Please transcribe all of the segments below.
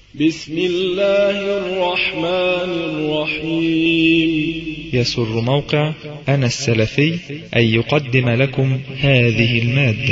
بسم الله الرحمن الرحيم يسر موقع أنا السلفي أن يقدم لكم هذه المادة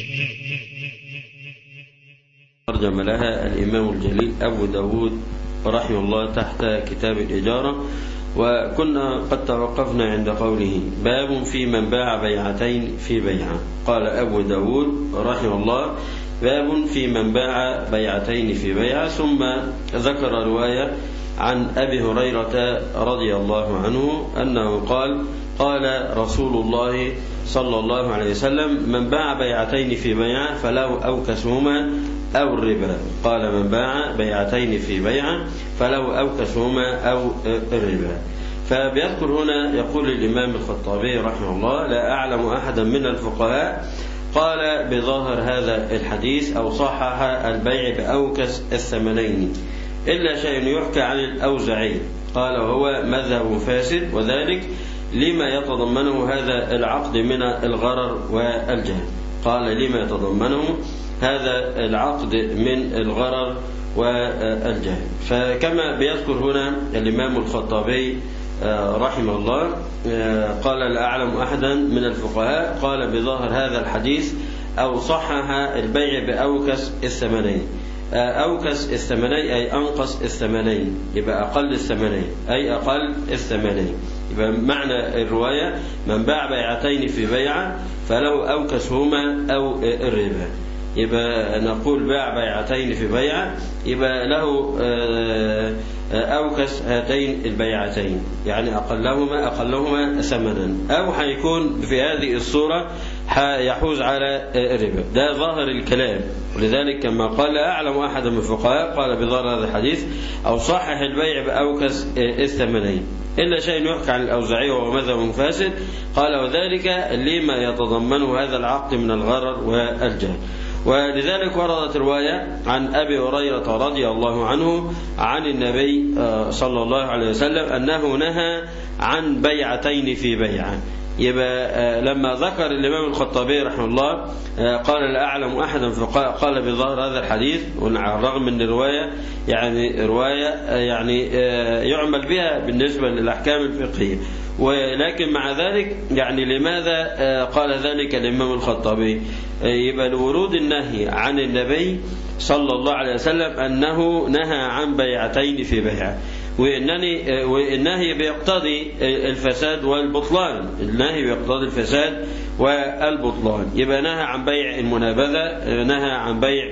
ترجم لها الإمام الجليل أبو داود رحمه الله تحت كتاب الإجارة وكنا قد توقفنا عند قوله باب في من باع بيعتين في بيعة قال أبو داود رحمه الله باب في من باع بيعتين في بيعة ثم ذكر رواية عن أبي هريرة رضي الله عنه أنه قال قال رسول الله صلى الله عليه وسلم من باع بيعتين في بيعة فله أوكسهما أو الربا قال من باع بيعتين في بيعة فله أوكسهما أو الربا فبيذكر هنا يقول الإمام الخطابي رحمه الله لا أعلم أحدا من الفقهاء قال بظاهر هذا الحديث أو صحح البيع بأوكس الثمنين إلا شيء يحكى عن الأوزعي قال وهو مذهب فاسد وذلك لما يتضمنه هذا العقد من الغرر والجهل قال لما يتضمنه هذا العقد من الغرر والجهل فكما بيذكر هنا الإمام الخطابي رحمه الله قال لا أعلم أحدا من الفقهاء قال بظاهر هذا الحديث أو صحح البيع بأوكس الثمنين أوكس الثمنين أي أنقص الثمنين يبقى أقل الثمنين أي أقل الثمنين يبقى معنى الرواية من باع بيعتين في بيعة فله أوكسهما أو الربا يبقى نقول باع بيعتين في بيعة يبقى له أوكس هاتين البيعتين يعني أقلهما أقلهما ثمنا أو حيكون في هذه الصورة يحوز على الربا ده ظاهر الكلام ولذلك كما قال أعلم أحد من الفقهاء قال بظاهر هذا الحديث أو صحح البيع بأوكس الثمنين إلا شيء يحكى عن الأوزاعي وهو مذهب فاسد قال وذلك لما يتضمنه هذا العقد من الغرر والجهل ولذلك وردت رواية عن أبي هريرة رضي الله عنه عن النبي صلى الله عليه وسلم أنه نهى عن بيعتين في بيعة يبقى لما ذكر الإمام الخطابي رحمه الله قال لا أعلم أحدا قال بظاهر هذا الحديث على الرغم من الرواية يعني رواية يعني يعمل بها بالنسبة للأحكام الفقهية ولكن مع ذلك يعني لماذا قال ذلك الإمام الخطابي يبقى لورود النهي عن النبي صلى الله عليه وسلم أنه نهى عن بيعتين في بيعة وإنني والنهي بيقتضي الفساد والبطلان النهي بيقتضي الفساد والبطلان يبقى نهى عن بيع المنابذة نهى عن بيع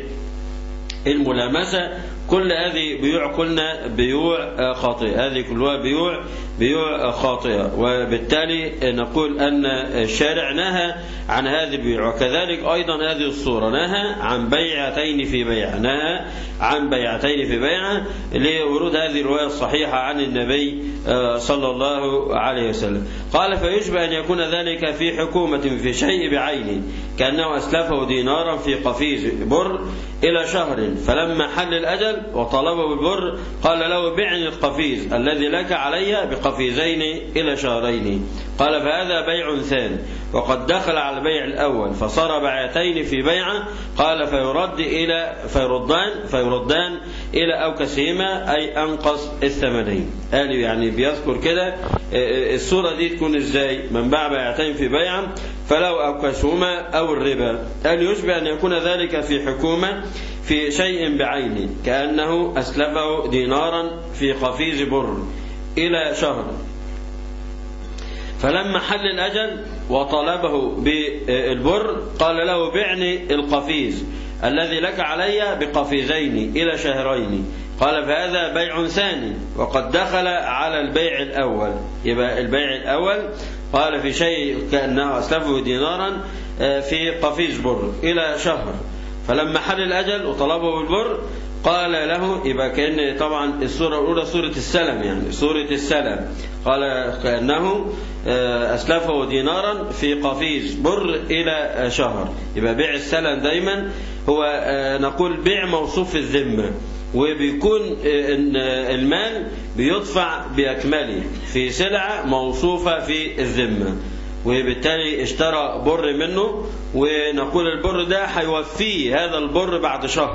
الملامسة كل هذه بيوع قلنا بيوع خاطئة هذه كلها بيوع بيوع خاطئة وبالتالي نقول أن الشارع نهى عن هذه البيوع وكذلك أيضا هذه الصورة نهى عن بيعتين في بيع نهى عن بيعتين في بيع لورود هذه الرواية الصحيحة عن النبي صلى الله عليه وسلم قال فيشبه أن يكون ذلك في حكومة في شيء بعينه كأنه أسلفه دينارا في قفيز بر إلى شهر فلما حل الأجل وطلبه بالبر قال له بعني القفيز الذي لك علي بقفيزين إلى شهرين قال فهذا بيع ثاني وقد دخل على البيع الأول فصار بيعتين في بيعة قال فيرد إلى فيردان فيردان إلى أوكسهما أي أنقص الثمنين قال يعني بيذكر كده الصورة دي تكون إزاي من باع بيعتين في بيعة فلو أوكسهما أو الربا قال يشبه أن يكون ذلك في حكومة في شيء بعينه كأنه أسلفه دينارا في قفيز بر إلى شهر فلما حل الأجل وطلبه بالبر قال له بعني القفيز الذي لك علي بقفيزين إلى شهرين قال فهذا بيع ثاني وقد دخل على البيع الأول يبقى البيع الأول قال في شيء كأنه أسلفه دينارا في قفيز بر إلى شهر فلما حل الأجل وطلبه بالبر قال له يبقى كأن طبعا السورة الأولى سورة السلم يعني سورة السلم قال كأنه أسلفه دينارا في قفيز بر إلى شهر يبقى بيع السلم دايما هو نقول بيع موصوف في الذمة وبيكون المال بيدفع بأكمله في سلعة موصوفة في الذمة وبالتالي اشترى بر منه ونقول البر ده هيوفيه هذا البر بعد شهر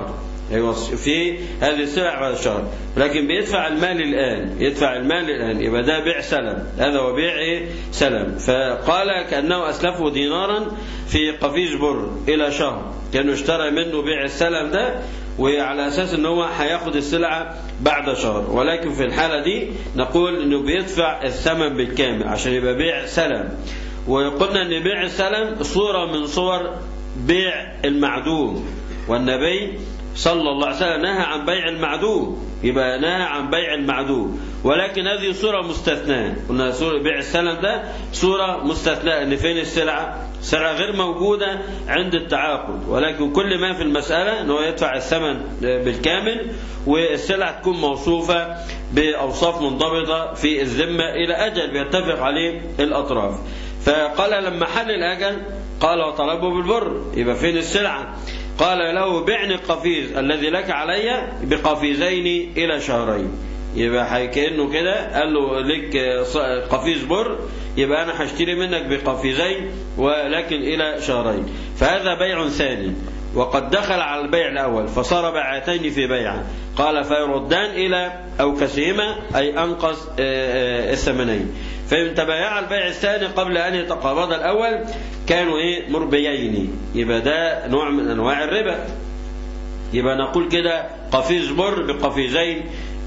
يوص- في هذه السلع بعد شهر لكن بيدفع المال الآن يدفع المال الآن يبقى ده بيع سلم هذا هو بيع إيه؟ سلم فقال كأنه أسلفه دينارا في قفيز بر إلى شهر كانوا اشترى منه بيع السلم ده وعلى اساس ان هو هياخد السلعه بعد شهر ولكن في الحاله دي نقول انه بيدفع الثمن بالكامل عشان يبقى بيع سلم وقلنا ان بيع السلم صوره من صور بيع المعدوم والنبي صلى الله عليه وسلم نهى عن بيع المعدوم يبقى نهى عن بيع المعدوم ولكن هذه صورة مستثناة قلنا صورة بيع السلم ده صورة مستثناة ان فين السلعة سلعة غير موجودة عند التعاقد ولكن كل ما في المسألة انه يدفع الثمن بالكامل والسلعة تكون موصوفة بأوصاف منضبطة في الذمة إلى أجل بيتفق عليه الأطراف فقال لما حل الأجل قال وطلبه بالبر يبقى فين السلعة قال له بعني القفيز الذي لك علي بقفيزين إلى شهرين يبقى كأنه كده قال له لك قفيز بر يبقى أنا هشتري منك بقفيزين ولكن إلى شهرين فهذا بيع ثاني وقد دخل على البيع الأول فصار بيعتين في بيعة قال فيردان إلى أوكسهما أي أنقص الثمنين فإن تبايع البيع الثاني قبل أن يتقابض الأول كانوا إيه مربيين يبقى ده نوع من أنواع الربا يبقى نقول كده قفيز بر بقفيزين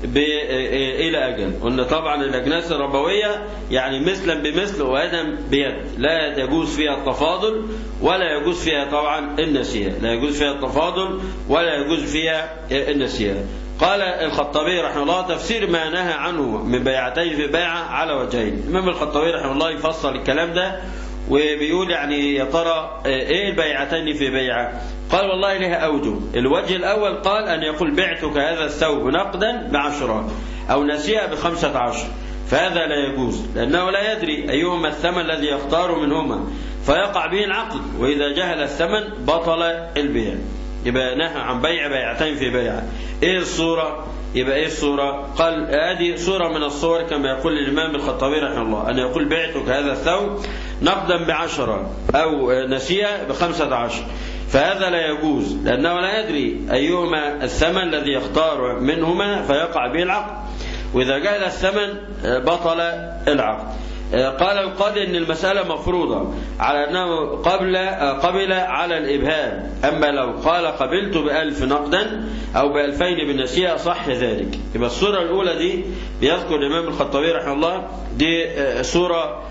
إلى أجل قلنا طبعا الأجناس الربوية يعني مثلا بمثل ويدا بيد لا يجوز فيها التفاضل ولا يجوز فيها طبعا النسيئة لا يجوز فيها التفاضل ولا يجوز فيها النسيئة قال الخطابي رحمه الله تفسير ما نهى عنه من بيعتين في بيعة على وجهين الإمام الخطابي رحمه الله يفصل الكلام ده وبيقول يعني يا ترى ايه البيعتين في بيعة قال والله لها أوجه الوجه الأول قال أن يقول بعتك هذا الثوب نقدا بعشرة أو نسيئة بخمسة عشر فهذا لا يجوز لأنه لا يدري أيهما الثمن الذي يختار منهما فيقع به العقد وإذا جهل الثمن بطل البيع يبقى نهى عن بيع بيعتين في بيعة ايه الصورة يبقى ايه الصورة قال هذه صورة من الصور كما يقول الإمام الخطابي رحمه الله أن يقول بعتك هذا الثوب نقدا بعشرة أو نسيئة بخمسة عشر فهذا لا يجوز لأنه لا يدري أيهما الثمن الذي يختار منهما فيقع به العقد وإذا جهل الثمن بطل العقد قال القاضي ان المسألة مفروضة على أنه قبل قبل على الإبهام أما لو قال قبلت بألف نقدا أو بألفين بالنسيئة صح ذلك يبقى الصورة الأولى دي بيذكر الإمام الخطابي رحمه الله دي صورة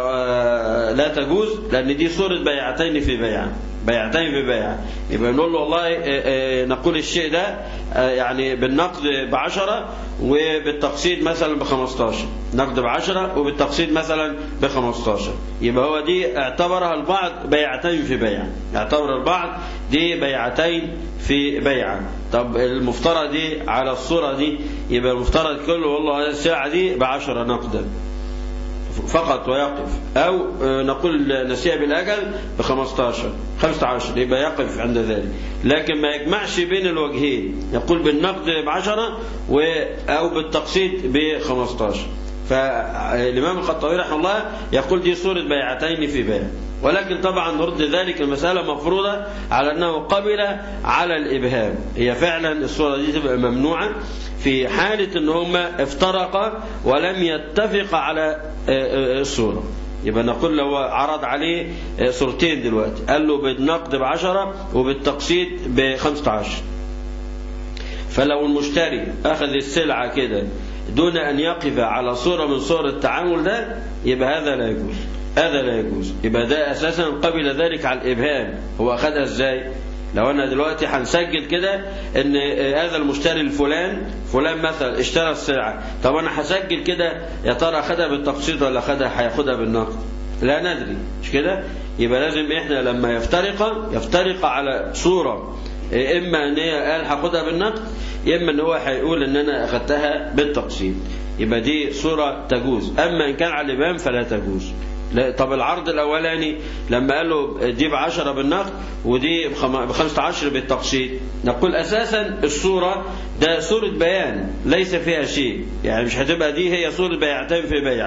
لا تجوز لأن دي صورة بيعتين في بيعة بيعتين في بيعة يبقى نقول له والله نقول الشيء ده يعني بالنقد بعشرة وبالتقسيط مثلا بخمستاشر نقد بعشرة وبالتقسيط مثلا بخمستاشر يبقى هو دي اعتبرها البعض بيعتين في بيعة اعتبر البعض دي بيعتين في بيعة طب المفترض دي على الصورة دي يبقى المفترض كله والله الساعة دي بعشرة نقدا فقط ويقف أو نقول نسيء بالأجل ب 15 15 يبقى يقف عند ذلك لكن ما يجمعش بين الوجهين يقول بالنقد ب 10 أو بالتقسيط ب 15 فالإمام الخطابي رحمه الله يقول دي صورة بيعتين في بيع ولكن طبعا نرد ذلك المسألة مفروضة على أنه قبل على الإبهام هي فعلا الصورة دي تبقى ممنوعة في حالة أن هما افترقا ولم يتفق على الصورة يبقى نقول لو عرض عليه صورتين دلوقتي قال له بالنقد بعشرة وبالتقسيط بخمسة عشر فلو المشتري أخذ السلعة كده دون أن يقف على صورة من صور التعامل ده يبقى هذا لا يجوز هذا لا يجوز يبقى ده أساسا قبل ذلك على الإبهام هو أخذها إزاي لو أنا دلوقتي هنسجل كده إن هذا المشتري الفلان فلان مثلا اشترى السلعة طب أنا هسجل كده يا ترى أخذها بالتقسيط ولا أخذها هياخدها بالنقد لا ندري مش كده يبقى لازم إحنا لما يفترق يفترق على صورة إما إن هي قال هاخدها بالنقد إما إن هو هيقول إن أنا أخدتها بالتقسيط يبقى دي صورة تجوز أما إن كان على الإمام فلا تجوز لا طب العرض الأولاني لما قال له دي بعشرة بالنقد ودي بخمسة عشر بالتقسيط نقول أساسا الصورة ده صورة بيان ليس فيها شيء يعني مش هتبقى دي هي صورة بيعتين في بيعة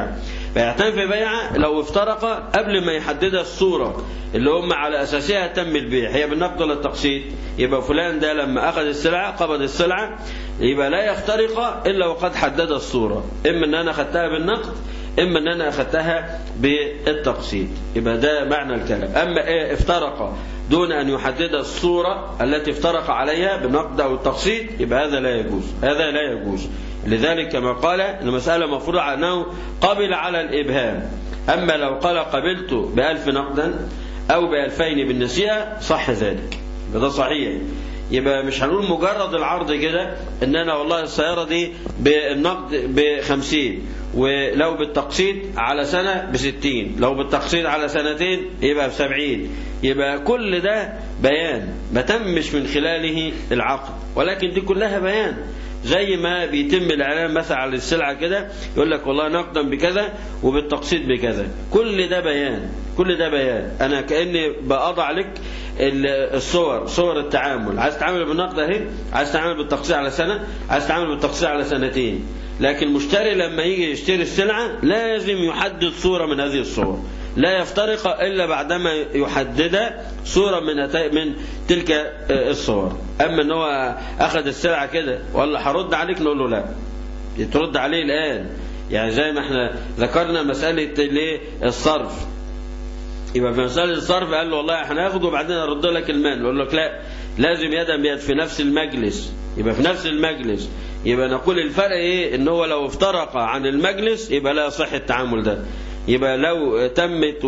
بيعتان في بيعة لو افترقا قبل ما يحددها الصورة اللي هم على أساسها تم البيع هي بالنقد ولا التقسيط يبقى فلان ده لما أخذ السلعة قبض السلعة يبقى لا يفترق إلا وقد حدد الصورة إما أن أنا أخذتها بالنقد إما أن أنا أخذتها بالتقسيط يبقى ده معنى الكلام أما إيه افترق دون أن يحدد الصورة التي افترق عليها بالنقد أو التقسيط يبقى هذا لا يجوز هذا لا يجوز لذلك كما قال المسألة مفروض أنه قبل على الإبهام أما لو قال قبلت بألف نقدا أو بألفين بالنسيئة صح ذلك ده صحيح يبقى مش هنقول مجرد العرض كده ان انا والله السيارة دي بالنقد بخمسين ولو بالتقسيط على سنة بستين لو بالتقسيط على سنتين يبقى بسبعين يبقى كل ده بيان ما تمش من خلاله العقد ولكن دي كلها بيان زي ما بيتم الاعلان مثلا على السلعه كده يقول لك والله نقدا بكذا وبالتقسيط بكذا كل ده بيان كل ده بيان انا كاني بأضع لك الصور صور التعامل عايز تتعامل بالنقد اهي عايز تتعامل بالتقسيط على سنه عايز تتعامل بالتقسيط على سنتين لكن المشتري لما يجي يشتري السلعه لازم يحدد صوره من هذه الصور لا يفترق إلا بعدما يحدد صورة من من تلك الصور أما أن هو أخذ السلعة كده ولا هرد عليك نقول له لا ترد عليه الآن يعني زي ما احنا ذكرنا مسألة الصرف يبقى في مسألة الصرف قال له والله هناخده وبعدين أرد لك المال يقول لك لا لازم يدا بيد في نفس المجلس يبقى في نفس المجلس يبقى نقول الفرق ايه ان هو لو افترق عن المجلس يبقى لا يصح التعامل ده يبقى لو تمت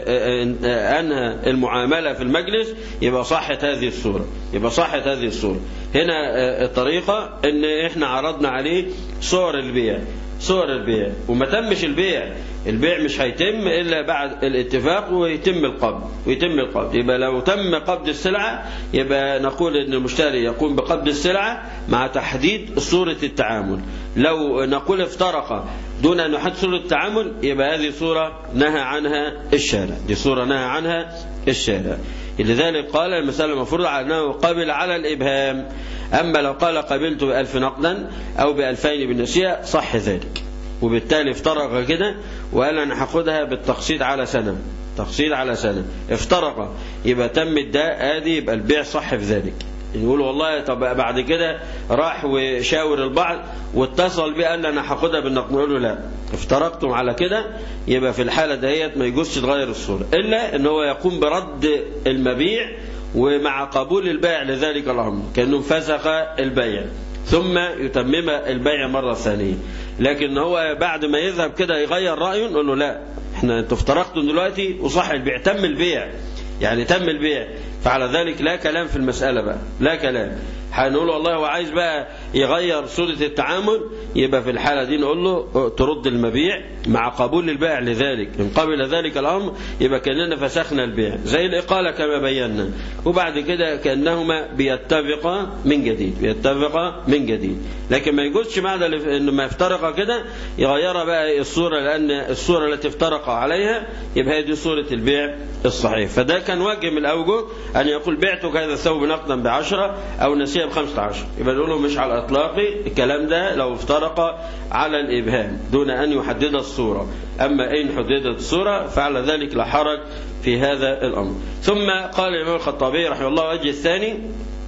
وأنهى المعاملة في المجلس يبقى صحت هذه الصورة يبقى صحت هذه الصورة هنا الطريقة ان احنا عرضنا عليه صور البيع صور البيع وما تمش البيع البيع مش هيتم إلا بعد الاتفاق ويتم القبض ويتم القبض يبقى لو تم قبض السلعة يبقى نقول ان المشتري يقوم بقبض السلعة مع تحديد صورة التعامل لو نقول افترق دون أن يحدد صورة التعامل يبقى هذه صورة نهى عنها الشارع دي صورة نهى عنها الشارع لذلك قال المسألة المفروض أنه قبل على الإبهام أما لو قال قبلت بألف نقدا أو بألفين بالنسية صح ذلك وبالتالي افترق كده وقال أنا هاخدها بالتقسيط على سنة تقسيط على سنة افترق يبقى تم الداء ادي يبقى البيع صح في ذلك يقول والله طب بعد كده راح وشاور البعض واتصل بيه قال انا هاخدها بالنقد يقول له لا افترقتم على كده يبقى في الحاله ديت ما يجوزش تغير الصوره الا ان هو يقوم برد المبيع ومع قبول البائع لذلك الامر كانه فسخ البيع ثم يتمم البيع مره ثانيه لكن هو بعد ما يذهب كده يغير رايه نقول له لا احنا انتوا افترقتم دلوقتي وصح البيع تم البيع يعني تم البيع فعلى ذلك لا كلام في المسألة بقى لا كلام هنقول والله هو عايز بقى يغير صورة التعامل يبقى في الحالة دي نقول له ترد المبيع مع قبول البائع لذلك إن قبل ذلك الأمر يبقى كأننا فسخنا البيع زي الإقالة كما بينا وبعد كده كأنهما بيتفقا من جديد بيتفقا من جديد لكن ما يجوزش بعد إنه ما افترق كده يغيرها بقى الصورة لأن الصورة التي افترق عليها يبقى هي دي صورة البيع الصحيح فده كان وجه من الأوجه أن يقول بعتك هذا الثوب نقدا بعشرة أو نسيه بخمسة عشر يبقى نقول له مش على الإطلاق الكلام ده لو افترق على الإبهام دون أن يحدد الصورة أما إن حددت الصورة فعلى ذلك لا حرج في هذا الأمر ثم قال الإمام الخطابي رحمه الله وجه الثاني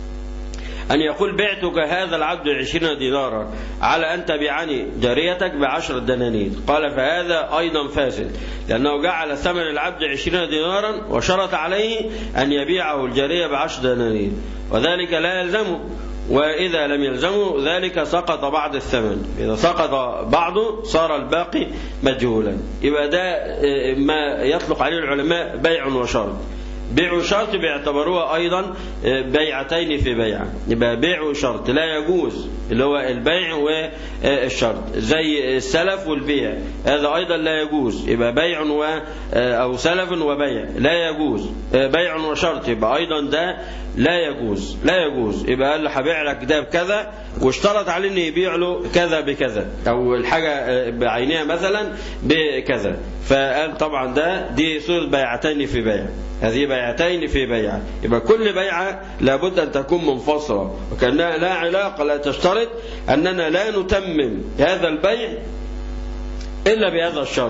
أن يقول بعتك هذا العبد عشرين دينارا على أن تبيعني جاريتك بعشر دنانير قال فهذا أيضا فاسد لأنه جعل ثمن العبد عشرين دينارا وشرط عليه أن يبيعه الجارية بعشر دنانير وذلك لا يلزمه وإذا لم يلزمه ذلك سقط بعض الثمن إذا سقط بعضه صار الباقي مجهولا يبقى ده ما يطلق عليه العلماء بيع وشرط بيع وشرط بيعتبروها أيضا بيعتين في بيعة يبقى بيع وشرط لا يجوز اللي هو البيع والشرط زي السلف والبيع هذا أيضا لا يجوز يبقى بيع و أو سلف وبيع لا يجوز بيع وشرط يبقى أيضا ده لا يجوز لا يجوز يبقى قال له هبيع لك ده بكذا واشترط عليه انه يبيع له كذا بكذا او الحاجه بعينها مثلا بكذا فقال طبعا ده دي صوره بيعتين في بيع هذه بيعتين في بيعة يبقى كل بيعة لابد أن تكون منفصلة وكأنها لا علاقة لا تشترط أننا لا نتمم هذا البيع إلا بهذا الشرط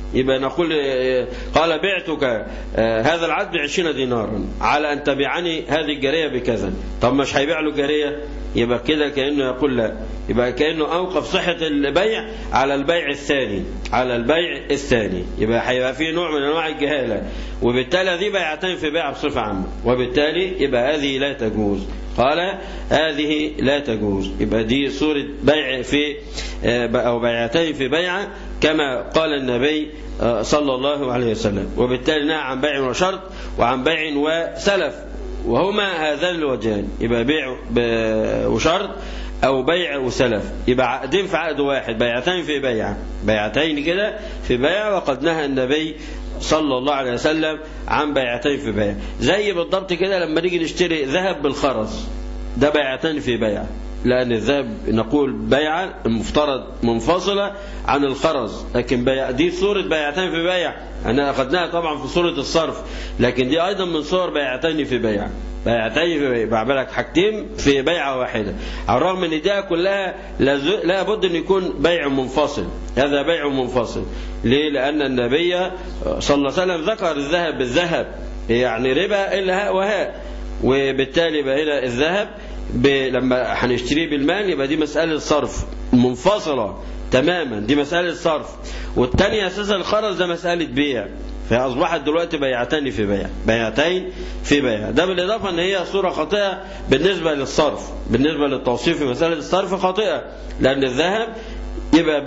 يبقى نقول قال بعتك هذا العبد بعشرين دينارا على أن تبيعني هذه الجارية بكذا طب مش هيبيع له جارية يبقى كده كأنه يقول لا يبقى كأنه أوقف صحة البيع على البيع الثاني على البيع الثاني يبقى هيبقى فيه نوع من أنواع الجهالة وبالتالي هذه بيعتين في بيع بصفة عامة وبالتالي يبقى هذه لا تجوز قال هذه لا تجوز يبقى دي صورة بيع في أو بيعتين في بيعة كما قال النبي صلى الله عليه وسلم وبالتالي نهى عن بيع وشرط وعن بيع وسلف وهما هذان الوجهان يبقى بيع وشرط أو بيع وسلف يبقى عقدين في عقد واحد بيعتين في بيعة بيعتين كده في بيع وقد نهى النبي صلى الله عليه وسلم عن بيعتين في بيع زي بالضبط كده لما نيجي نشتري ذهب بالخرز ده بيعتين في بيع لأن الذهب نقول بيعة المفترض منفصلة عن الخرز لكن بيع دي صورة بيعتين في بيع أنا أخذناها طبعا في صورة الصرف لكن دي أيضا من صور بيعتين في بيع بيعتين في بيع بعملك حاجتين في بيعة واحدة على الرغم أن دي كلها لا بد أن يكون بيع منفصل هذا بيع منفصل ليه لأن النبي صلى الله عليه وسلم ذكر الذهب بالذهب يعني ربا إلا هاء وهاء وبالتالي بقى هنا الذهب لما هنشتريه بالمال يبقى دي مسألة صرف منفصلة تماما دي مسألة صرف والتانية أساسا الخرز ده مسألة بيع فأصبحت دلوقتي بيعتين في بيع بيعتين في بيع ده بالإضافة أن هي صورة خاطئة بالنسبة للصرف بالنسبة للتوصيف في مسألة الصرف خاطئة لأن الذهب يبقى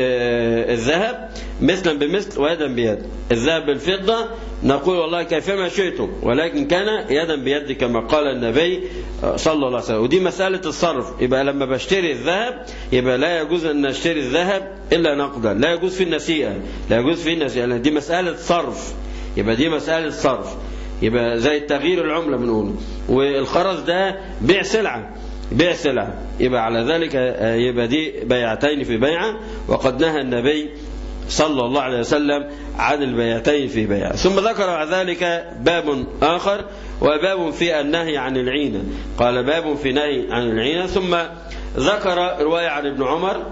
بالذهب مثلا بمثل ويدا بيد الذهب بالفضة نقول والله كيفما شئتم ولكن كان يدا بيد كما قال النبي صلى الله عليه وسلم ودي مسألة الصرف يبقى لما بشتري الذهب يبقى لا يجوز أن نشتري الذهب إلا نقدا لا يجوز في النسيئة لا يجوز في النسيئة لأن دي مسألة صرف يبقى دي مسألة صرف يبقى زي تغيير العملة بنقول والخرز ده بيع سلعة بيع سلعة يبقى على ذلك يبقى دي بيعتين في بيعة وقد نهى النبي صلى الله عليه وسلم عن البيعتين في بيع ثم ذكر بعد ذلك باب آخر وباب في النهي عن العينة قال باب في نهي عن العينة ثم ذكر رواية عن ابن عمر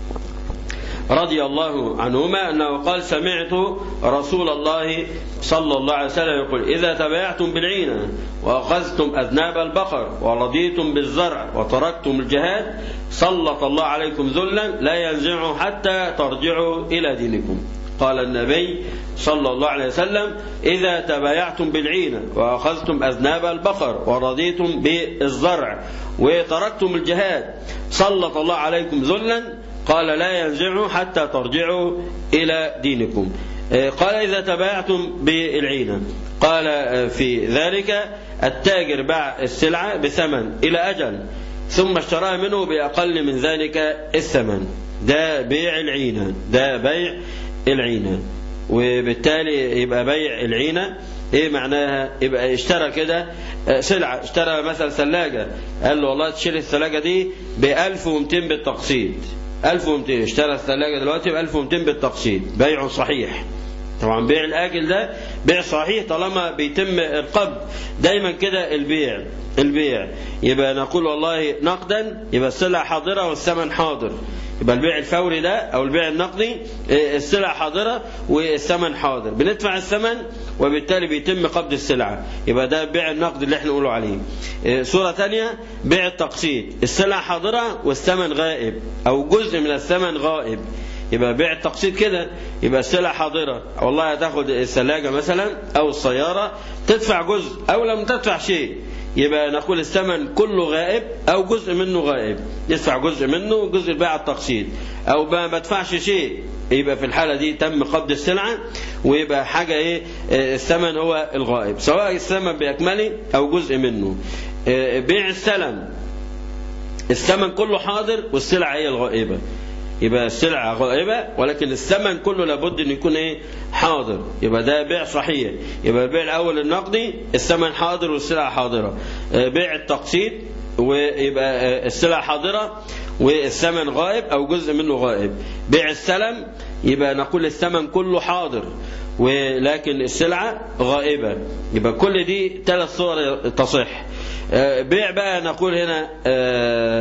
رضي الله عنهما أنه قال سمعت رسول الله صلى الله عليه وسلم يقول إذا تبايعتم بالعينة وأخذتم أذناب البقر ورضيتم بالزرع وتركتم الجهاد سلط الله عليكم ذلا لا ينزعه حتى ترجعوا إلى دينكم قال النبي صلى الله عليه وسلم إذا تبايعتم بالعينة وأخذتم أذناب البقر ورضيتم بالزرع وتركتم الجهاد سلط الله عليكم ذلا قال لا ينزعه حتى ترجعوا إلى دينكم قال إذا تبايعتم بالعينة قال في ذلك التاجر باع السلعة بثمن إلى أجل ثم اشتراها منه بأقل من ذلك الثمن ده بيع العينة ده بيع العينة وبالتالي يبقى بيع العينة ايه معناها يبقى اشترى كده سلعة اشترى مثلا ثلاجة قال له والله تشيل الثلاجة دي ب 1200 بالتقسيط 1200 اشترى الثلاجة دلوقتي ب 1200 بالتقسيط بيع صحيح طبعا بيع الآجل ده بيع صحيح طالما بيتم القبض دايما كده البيع البيع يبقى نقول والله نقدا يبقى السلعة حاضرة والثمن حاضر يبقى البيع الفوري ده او البيع النقدي السلعة حاضرة والثمن حاضر بندفع الثمن وبالتالي بيتم قبض السلعة يبقى ده البيع النقدي اللي احنا نقوله عليه صورة تانية بيع التقسيط السلعة حاضرة والثمن غائب او جزء من الثمن غائب يبقى بيع التقسيط كده يبقى السلعة حاضرة والله هتاخد الثلاجة مثلا أو السيارة تدفع جزء أو لم تدفع شيء يبقى نقول الثمن كله غائب أو جزء منه غائب يدفع جزء منه جزء بيع التقسيط أو ما بدفعش شيء يبقى في الحالة دي تم قبض السلعة ويبقى حاجة إيه الثمن هو الغائب سواء الثمن بأكمله أو جزء منه بيع السلم الثمن كله حاضر والسلعة هي الغائبة يبقى السلعة غائبة ولكن الثمن كله لابد أن يكون إيه حاضر يبقى ده بيع صحيح يبقى البيع الأول النقدي الثمن حاضر والسلعة حاضرة بيع التقسيط ويبقى السلعة حاضرة والثمن غائب أو جزء منه غائب بيع السلم يبقى نقول الثمن كله حاضر ولكن السلعة غائبة يبقى كل دي ثلاث صور تصح بيع بقى نقول هنا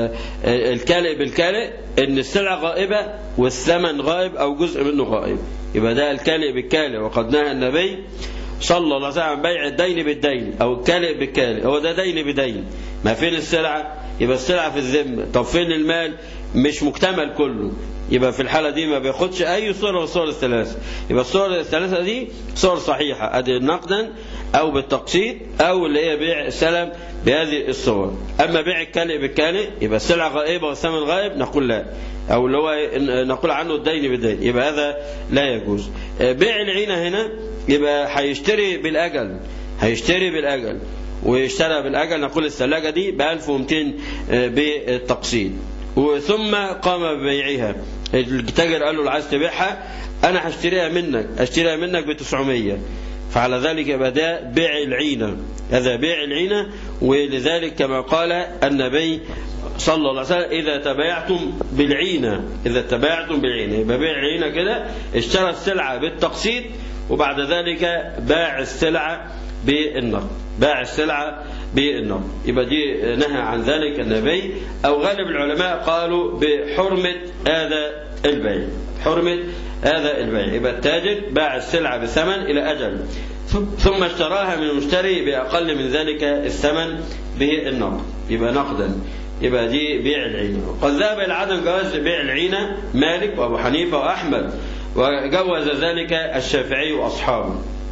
الكالئ بالكالئ ان السلعة غائبة والثمن غائب او جزء منه غائب يبقى ده الكالئ بالكالئ وقد نهى النبي صلى الله عليه وسلم عن بيع الدين بالدين او الكالئ بالكالئ هو ده دين بدين ما فين السلعه يبقى السلعه في الذمه طب فين المال مش مكتمل كله يبقى في الحالة دي ما بياخدش أي صورة من الصور الثلاثة يبقى الصور الثلاثة دي صور صحيحة أدي نقدا أو بالتقسيط أو اللي هي بيع السلم بهذه الصور أما بيع الكالئ بالكالئ يبقى السلعة غائبة والثمن غائب نقول لا أو اللي هو نقول عنه الدين بالدين يبقى هذا لا يجوز بيع العينة هنا يبقى هيشتري بالأجل هيشتري بالأجل واشترى بالأجل نقول الثلاجة دي ب 1200 بالتقسيط وثم قام ببيعها التاجر قال له لو عايز تبيعها انا هشتريها منك اشتريها منك ب 900 فعلى ذلك يبقى ده بيع العينة هذا بيع العينة ولذلك كما قال النبي صلى الله عليه وسلم إذا تبايعتم بالعينة إذا تبايعتم بالعينة يبقى بيع العينة كده اشترى السلعة بالتقسيط وبعد ذلك باع السلعة بالنقد باع السلعة بالنقد يبقى دي نهى عن ذلك النبي أو غالب العلماء قالوا بحرمة هذا البيع حرمة هذا البيع يبقى التاجر باع السلعة بثمن إلى أجل ثم اشتراها من المشتري بأقل من ذلك الثمن بالنقد يبقى نقدا يبقى دي بيع العينة قد ذهب إلى عدم جواز بيع العينة مالك وأبو حنيفة وأحمد وجوز ذلك الشافعي وأصحابه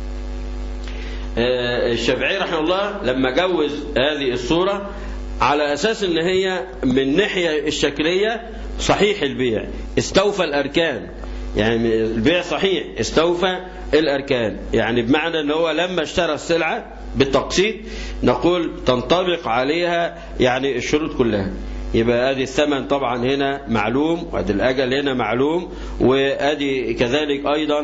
الشافعي رحمه الله لما جوز هذه الصورة على أساس أن هي من الناحية الشكلية صحيح البيع استوفى الأركان يعني البيع صحيح استوفى الأركان يعني بمعنى أن هو لما اشترى السلعة بالتقسيط نقول تنطبق عليها يعني الشروط كلها يبقى ادي الثمن طبعا هنا معلوم وادي الاجل هنا معلوم وادي كذلك ايضا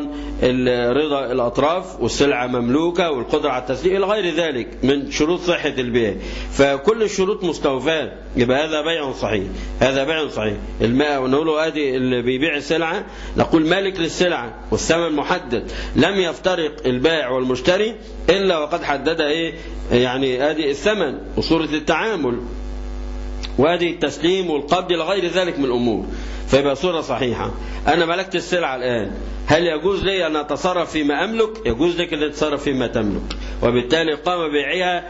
رضا الاطراف والسلعه مملوكه والقدره على التسليم الى غير ذلك من شروط صحه البيع فكل الشروط مستوفاه يبقى هذا بيع صحيح هذا بيع صحيح الماء ونقول له ادي اللي بيبيع السلعه نقول مالك للسلعه والثمن محدد لم يفترق البائع والمشتري الا وقد حدد ايه يعني ادي الثمن وصوره التعامل وادي التسليم والقبض الى غير ذلك من الامور فيبقى صوره صحيحه انا ملكت السلعه الان هل يجوز لي ان اتصرف فيما املك يجوز لك ان تتصرف فيما تملك وبالتالي قام بيعها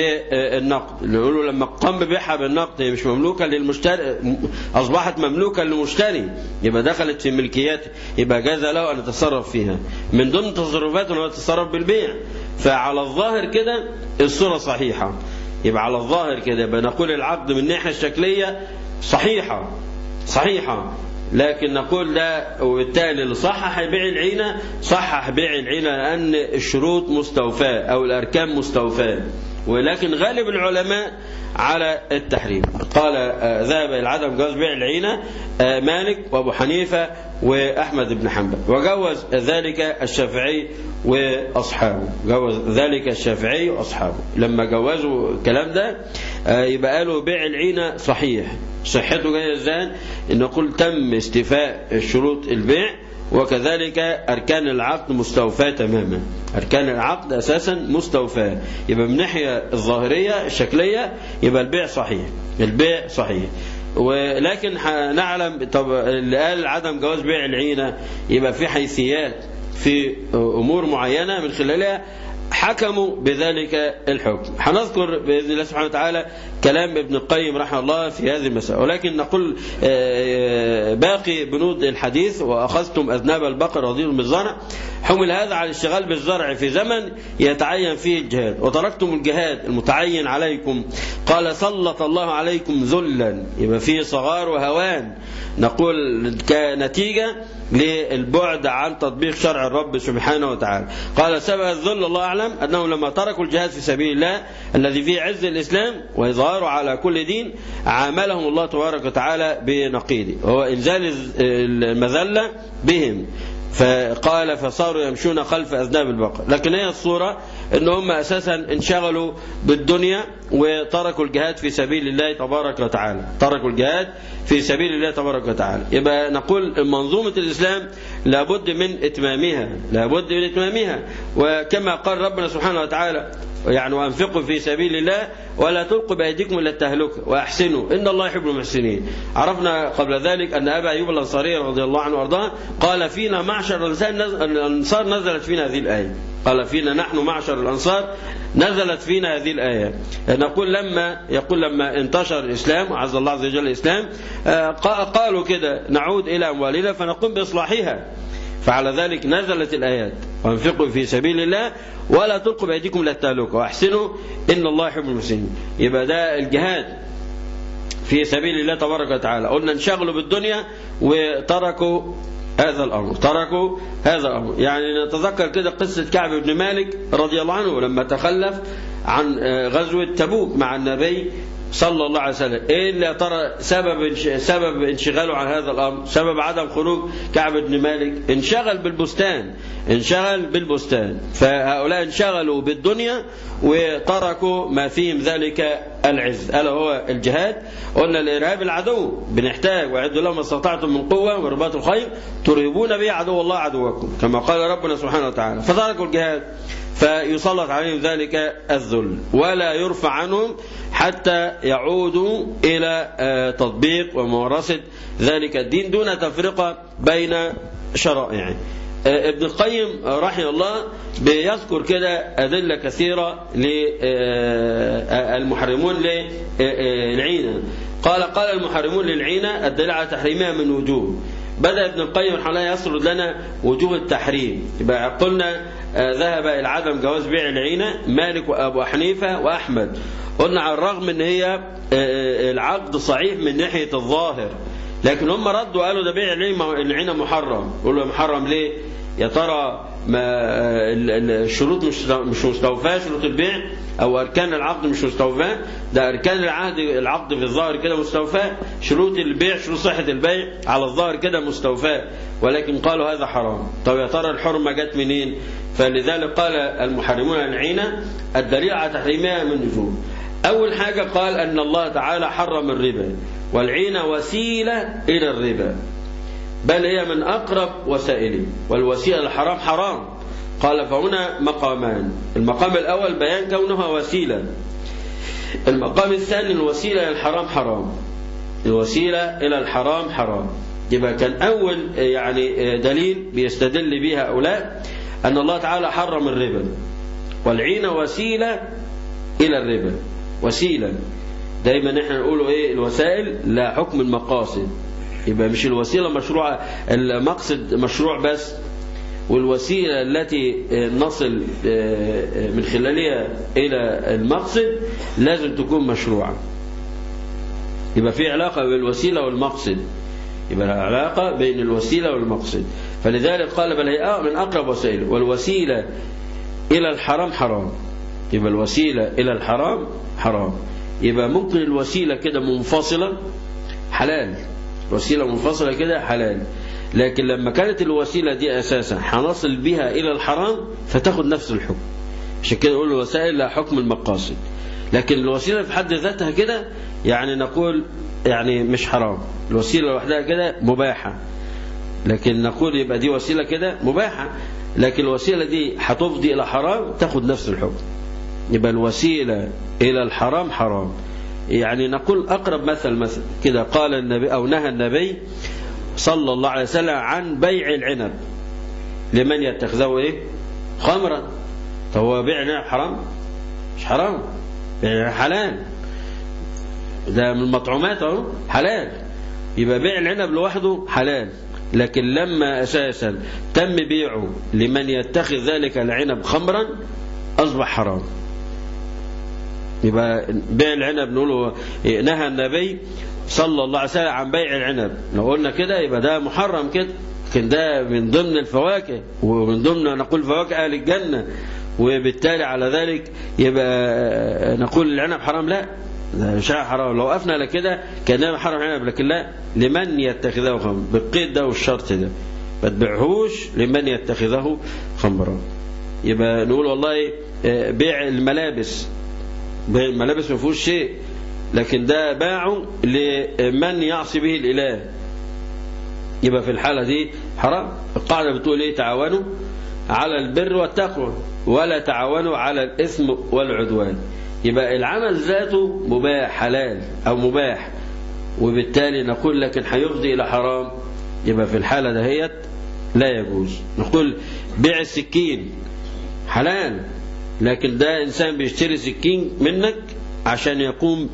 بالنقد نقول لما قام ببيعها بالنقد هي مش مملوكه للمشتري اصبحت مملوكه للمشتري يبقى دخلت في ملكياته يبقى جاز له ان يتصرف فيها من ضمن تصرفاته انه يتصرف بالبيع فعلى الظاهر كده الصوره صحيحه يبقى على الظاهر كده يبقى نقول العقد من الناحيه الشكليه صحيحه صحيحه لكن نقول ده وبالتالي اللي صحح بيع العينه صحح بيع العينه لان الشروط مستوفاه او الاركان مستوفاه ولكن غالب العلماء على التحريم قال ذهب الى عدم جواز بيع العينه مالك وابو حنيفه واحمد بن حنبل وجوز ذلك الشافعي واصحابه جوز ذلك الشافعي واصحابه لما جوزوا الكلام ده يبقى قالوا بيع العينه صحيح صحته جايه ازاي ان نقول تم استيفاء شروط البيع وكذلك أركان العقد مستوفاة تماما أركان العقد أساسا مستوفاة يبقى من الناحية الظاهرية الشكلية يبقى البيع صحيح البيع صحيح ولكن نعلم طب اللي قال عدم جواز بيع العينة يبقى في حيثيات في أمور معينة من خلالها حكموا بذلك الحكم هنذكر بإذن الله سبحانه وتعالى كلام ابن القيم رحمه الله في هذه المسألة ولكن نقول باقي بنود الحديث وأخذتم أذناب البقر رضيتم بالزرع حمل هذا على الاشتغال بالزرع في زمن يتعين فيه الجهاد وتركتم الجهاد المتعين عليكم قال سلط الله عليكم ذلا يبقى فيه صغار وهوان نقول كنتيجة للبعد عن تطبيق شرع الرب سبحانه وتعالى قال سبب الذل الله أعلم أنهم لما تركوا الجهاد في سبيل الله الذي فيه عز الإسلام وإظهاره على كل دين عاملهم الله تبارك وتعالى بنقيضه هو إنزال المذلة بهم فقال فصاروا يمشون خلف أذناب البقر لكن هي الصورة ان هم اساسا انشغلوا بالدنيا وتركوا الجهاد في سبيل الله تبارك وتعالى تركوا الجهاد في سبيل الله تبارك وتعالى يبقى نقول منظومة الإسلام لابد من إتمامها لابد من إتمامها وكما قال ربنا سبحانه وتعالى يعني وأنفقوا في سبيل الله ولا تلقوا بأيديكم إلى التهلكة وأحسنوا إن الله يحب المحسنين عرفنا قبل ذلك أن أبا أيوب الأنصاري رضي الله عنه وأرضاه قال فينا معشر الأنصار نزلت فينا هذه الآية قال فينا نحن معشر الأنصار نزلت فينا هذه الآية نقول لما يقول لما انتشر الإسلام وعز الله عز وجل الإسلام قالوا كده نعود إلى أموالنا فنقوم بإصلاحها فعلى ذلك نزلت الآيات وانفقوا في سبيل الله ولا تلقوا بأيديكم إلى التهلكة واحسنوا إن الله يحب المحسنين يبقى ده الجهاد في سبيل الله تبارك وتعالى قلنا انشغلوا بالدنيا وتركوا هذا الأمر تركوا هذا الأمر يعني نتذكر كده قصة كعب بن مالك رضي الله عنه لما تخلف عن غزوة تبوك مع النبي صلى الله عليه وسلم ايه اللي ترى سبب سبب انشغاله عن هذا الامر سبب عدم خروج كعب بن مالك انشغل بالبستان انشغل بالبستان فهؤلاء انشغلوا بالدنيا وتركوا ما فيهم ذلك العز الا هو الجهاد قلنا الارهاب العدو بنحتاج واعدوا لهم ما استطعتم من قوه ورباط الخير ترهبون به عدو الله عدوكم كما قال ربنا سبحانه وتعالى فتركوا الجهاد فيسلط عليهم ذلك الذل ولا يرفع عنهم حتى يعودوا إلى تطبيق وممارسة ذلك الدين دون تفرقة بين شرائعه ابن القيم رحمه الله بيذكر كده أدلة كثيرة للمحرمون للعينة قال قال المحرمون للعينة الدليل على تحريمها من وجوه بدأ ابن القيم رحمه الله يسرد لنا وجوه التحريم يبقى قلنا ذهب إلى عدم جواز بيع العينة مالك وأبو حنيفة وأحمد قلنا على الرغم ان هي العقد صحيح من ناحية الظاهر لكن هم ردوا قالوا ده بيع العينة محرم يقولوا محرم ليه يا ترى ما الشروط مش مش مستوفاه شروط البيع او اركان العقد مش مستوفاه ده اركان العهد العقد في الظاهر كده مستوفاه شروط البيع شروط صحه البيع على الظاهر كده مستوفاه ولكن قالوا هذا حرام طب يا ترى الحرمه جت منين فلذلك قال المحرمون العينه الدليل على تحريمها من وجوه اول حاجه قال ان الله تعالى حرم الربا والعينه وسيله الى الربا بل هي من أقرب وسائله والوسيلة الحرام حرام قال فهنا مقامان المقام الأول بيان كونها وسيلة المقام الثاني الوسيلة إلى الحرام حرام الوسيلة إلى الحرام حرام يبقى كان أول يعني دليل بيستدل به هؤلاء أن الله تعالى حرم الربا والعين وسيلة إلى الربا وسيلة دايما احنا نقوله ايه الوسائل لا حكم المقاصد يبقى مش الوسيلة مشروع المقصد مشروع بس والوسيلة التي نصل من خلالها إلى المقصد لازم تكون مشروعة يبقى في علاقة بين الوسيلة والمقصد يبقى علاقة بين الوسيلة والمقصد فلذلك قال بل هي من أقرب وسائل والوسيلة إلى الحرام حرام يبقى الوسيلة إلى الحرام حرام يبقى ممكن الوسيلة كده منفصلة حلال وسيلة منفصلة كده حلال لكن لما كانت الوسيلة دي أساسا هنصل بها إلى الحرام فتاخد نفس الحكم عشان كده نقول الوسائل لها حكم المقاصد لكن الوسيلة في حد ذاتها كده يعني نقول يعني مش حرام الوسيلة لوحدها كده مباحة لكن نقول يبقى دي وسيلة كده مباحة لكن الوسيلة دي هتفضي إلى حرام تاخد نفس الحكم يبقى الوسيلة إلى الحرام حرام يعني نقول أقرب مثل مثل كده قال النبي أو نهى النبي صلى الله عليه وسلم عن بيع العنب لمن يتخذه إيه خمرا فهو بيع العنب حرام مش حرام بيع حلال ده من المطعومات اهو حلال يبقى بيع العنب لوحده حلال لكن لما أساسا تم بيعه لمن يتخذ ذلك العنب خمرا أصبح حرام يبقى بيع العنب نقوله نهى النبي صلى الله عليه وسلم عن بيع العنب لو قلنا كده يبقى ده محرم كده لكن ده من ضمن الفواكه ومن ضمن نقول فواكه أهل الجنة وبالتالي على ذلك يبقى نقول العنب حرام لا مش حرام لو وقفنا على كده كان حرام عنب لكن لا لمن يتخذه خمر بالقيد ده والشرط ده ما تبيعهوش لمن يتخذه خمرا يبقى نقول والله بيع الملابس بيع الملابس ما فيهوش شيء لكن ده باعه لمن يعصي به الإله يبقى في الحالة دي حرام القاعدة بتقول ايه تعاونوا على البر والتقوى ولا تعاونوا على الإثم والعدوان يبقى العمل ذاته مباح حلال أو مباح وبالتالي نقول لكن هيفضي إلى حرام يبقى في الحالة دهيت لا يجوز نقول بيع السكين حلال لكن ده إنسان بيشتري سكين منك عشان يقوم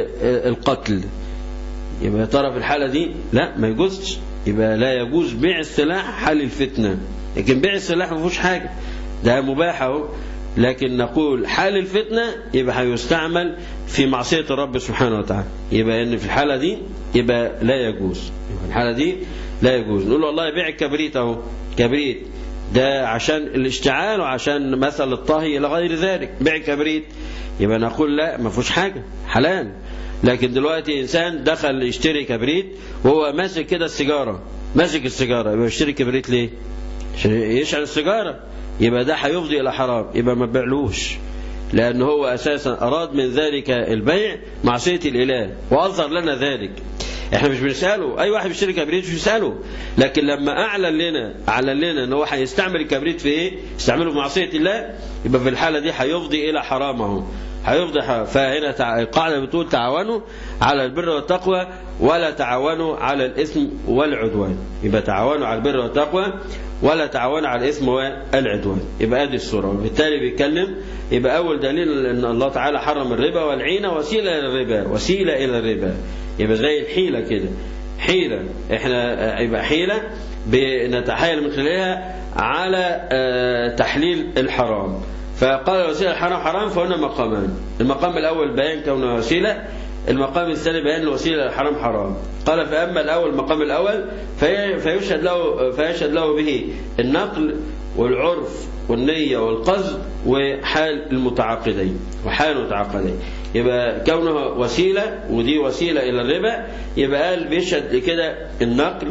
بالقتل يبقى ترى في الحالة دي لا ما يجوزش يبقى لا يجوز بيع السلاح حال الفتنة لكن بيع السلاح ما فيهوش حاجة ده مباح اهو لكن نقول حال الفتنة يبقى هيستعمل في معصية الرب سبحانه وتعالى يبقى ان في الحالة دي يبقى لا يجوز يبقى الحالة دي لا يجوز نقول والله بيع الكبريت اهو كبريت ده عشان الاشتعال وعشان مثل الطهي الى غير ذلك بيع كبريت يبقى نقول لا ما فيهوش حاجة حلال لكن دلوقتي انسان دخل يشتري كبريت وهو ماسك كده السيجارة ماسك السيجارة يبقى يشتري كبريت ليه يشعل السيجارة يبقى ده هيفضي إلى حرام يبقى ما بيعلوش لأن هو أساسا أراد من ذلك البيع معصية الإله وأظهر لنا ذلك احنا مش بنسأله أي واحد بيشتري كبريت مش بيسأله لكن لما أعلن لنا أعلن لنا أن هو هيستعمل الكبريت في إيه يستعمله في معصية الله يبقى في الحالة دي هيفضي إلى حرامه هيفضي حرام فهنا تع... القاعدة بتقول تعاونوا على البر والتقوى ولا تعاونوا على الإثم والعدوان يبقى تعاونوا على البر والتقوى ولا تعاونوا على الإثم والعدوان يبقى هذه الصورة وبالتالي بيتكلم يبقى أول دليل أن الله تعالى حرم الربا والعينة وسيلة إلى الربا وسيلة إلى الربا يبقى زي الحيلة كده حيلة احنا يبقى حيلة بنتحايل من خلالها على تحليل الحرام فقال الوسيلة الحرام حرام فهنا مقامان المقام الأول بيان كونه وسيلة المقام الثاني بيان الوسيلة الحرام حرام قال فأما الأول المقام الأول في فيشهد له, فيشهد له به النقل والعرف والنية والقصد وحال المتعاقدين وحال المتعاقدين يبقى كونه وسيلة ودي وسيلة إلى الربا يبقى قال بيشهد لكده النقل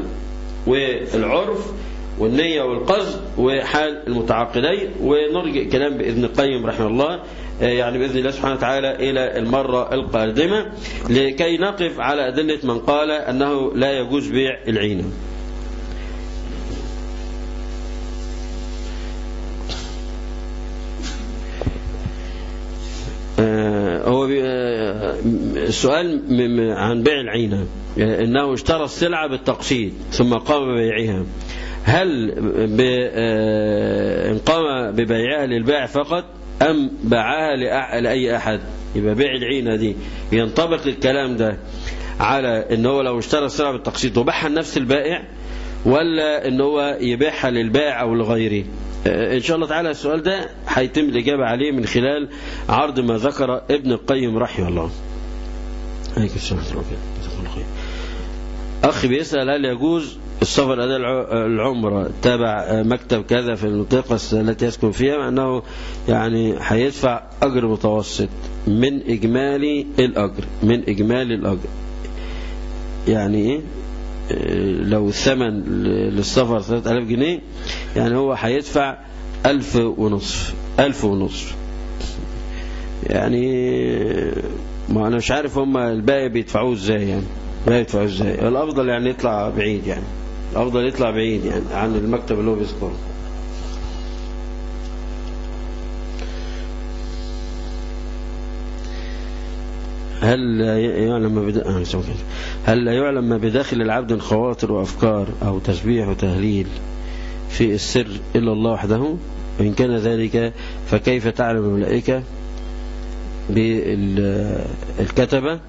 والعرف والنية والقصد وحال المتعاقدين ونرجع كلام بإذن القيم رحمه الله يعني بإذن الله سبحانه وتعالى إلى المرة القادمة لكي نقف على أدلة من قال أنه لا يجوز بيع العينة هو السؤال عن بيع العينة انه اشترى السلعة بالتقسيط ثم قام ببيعها هل ان قام ببيعها للبائع فقط ام باعها لاي احد يبقى بيع العينة دي ينطبق الكلام ده على ان هو لو اشترى السلعة بالتقسيط وباعها لنفس البائع ولا ان هو يبيعها للبائع او لغيره إن شاء الله تعالى السؤال ده هيتم الإجابة عليه من خلال عرض ما ذكر ابن القيم رحمه الله عليك السلام أخي بيسأل هل يجوز السفر أداء العمرة تابع مكتب كذا في المنطقة التي يسكن فيها مع أنه يعني هيدفع أجر متوسط من إجمالي الأجر من إجمالي الأجر يعني إيه لو الثمن للسفر 3000 جنيه يعني هو هيدفع ألف ونصف ألف ونصف يعني ما أنا مش عارف هم الباقي بيدفعوه ازاي يعني الباقي بيدفعوه ازاي الأفضل يعني يطلع بعيد يعني الأفضل يطلع بعيد يعني عن المكتب اللي هو بيذكره هل يعلم ما بدا... هل لا يعلم ما بداخل العبد من خواطر وأفكار أو تسبيح وتهليل في السر إلا الله وحده وإن كان ذلك فكيف تعلم الملائكة بالكتبة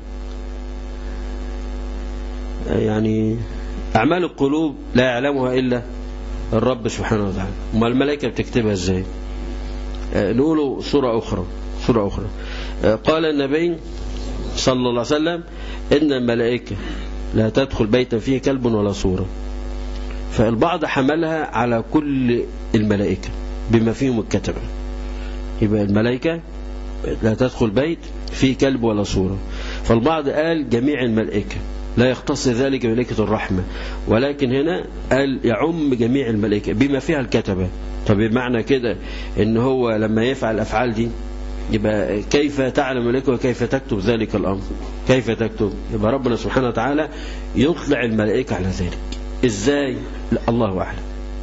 يعني أعمال القلوب لا يعلمها إلا الرب سبحانه وتعالى وما الملائكة بتكتبها ازاي نقول صورة أخرى صورة أخرى قال النبي صلى الله عليه وسلم إن الملائكة لا تدخل بيتا فيه كلب ولا صورة فالبعض حملها على كل الملائكة بما فيهم الكتبة يبقى الملائكة لا تدخل بيت فيه كلب ولا صورة فالبعض قال جميع الملائكة لا يختص ذلك ملائكة الرحمة ولكن هنا قال يعم جميع الملائكة بما فيها الكتبة طب بمعنى كده ان هو لما يفعل الافعال دي يبقى كيف تعلم الملائكة وكيف تكتب ذلك الأمر كيف تكتب يبقى ربنا سبحانه وتعالى يطلع الملائكة على ذلك ازاي لا الله اعلم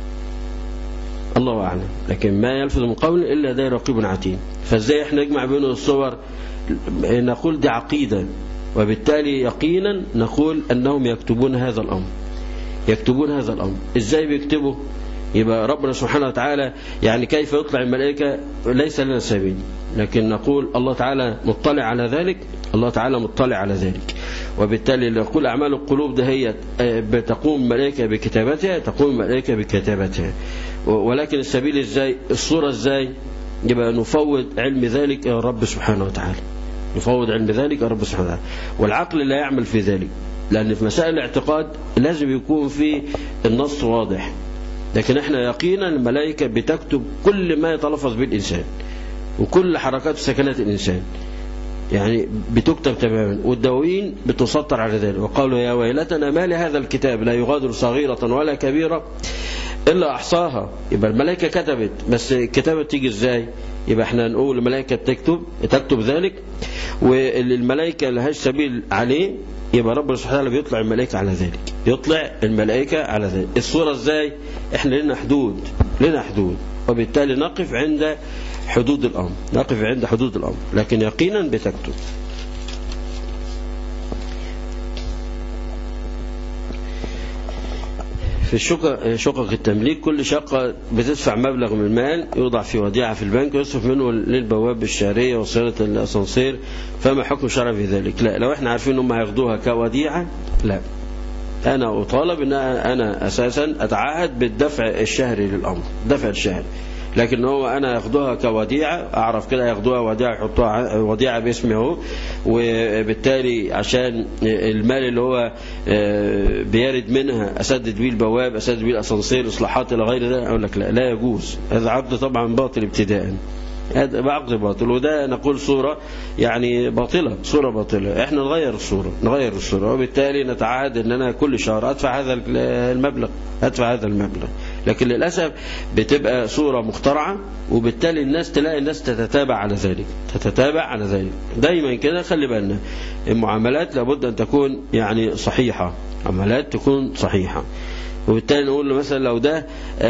الله اعلم لكن ما يلفظ من قول الا ده رقيب عتيد فازاي احنا نجمع بين الصور نقول دي عقيده وبالتالي يقينا نقول انهم يكتبون هذا الامر يكتبون هذا الامر ازاي بيكتبوا يبقى ربنا سبحانه وتعالى يعني كيف يطلع الملائكة ليس لنا سبيل لكن نقول الله تعالى مطلع على ذلك الله تعالى مطلع على ذلك وبالتالي نقول أعمال القلوب ده هي بتقوم الملائكة بكتابتها تقوم الملائكة بكتابتها ولكن السبيل ازاي الصورة ازاي يبقى نفوض علم ذلك يا رب سبحانه وتعالى نفوض علم ذلك يا رب سبحانه وتعالى والعقل لا يعمل في ذلك لأن في مسائل الاعتقاد لازم يكون في النص واضح لكن احنا يقينا الملائكة بتكتب كل ما يتلفظ به الإنسان وكل حركات وسكنات الإنسان يعني بتكتب تماما والدواوين بتسطر على ذلك وقالوا يا ويلتنا ما لهذا الكتاب لا يغادر صغيرة ولا كبيرة إلا أحصاها يبقى الملائكة كتبت بس الكتابة تيجي إزاي يبقى احنا نقول الملائكة تكتب تكتب ذلك والملائكة لهاش سبيل عليه يبقى ربنا سبحانه وتعالى بيطلع الملائكة على ذلك يطلع الملائكة على ذلك الصورة ازاي احنا لنا حدود لنا حدود وبالتالي نقف عند حدود الأمر نقف عند حدود الأمر لكن يقينا بتكتب في الشقق شقق التمليك كل شقة بتدفع مبلغ من المال يوضع في وديعة في البنك يصرف منه للبواب الشهرية وصيانة الأسانسير فما حكم شرع في ذلك لا لو احنا عارفين انهم هياخدوها كوديعة لا أنا أطالب أن أنا أساسا أتعهد بالدفع الشهري للأمر دفع الشهري لكن هو أنا ياخدوها كوديعة أعرف كده ياخدوها وديعة يحطوها وديعة باسمي اهو وبالتالي عشان المال اللي هو بيرد منها أسدد بيه البواب أسدد بيه الأسانسير إصلاحات إلى غير ذلك أقول لك لا لا يجوز هذا عقد طبعا باطل ابتداء هذا عقد باطل وده نقول صورة يعني باطلة صورة باطلة احنا نغير الصورة نغير الصورة وبالتالي نتعهد ان انا كل شهر ادفع هذا المبلغ ادفع هذا المبلغ لكن للأسف بتبقى صورة مخترعة وبالتالي الناس تلاقي الناس تتتابع على ذلك تتتابع على ذلك دايما كده خلي بالنا المعاملات لابد أن تكون يعني صحيحة عملات تكون صحيحة وبالتالي نقول له مثلا لو ده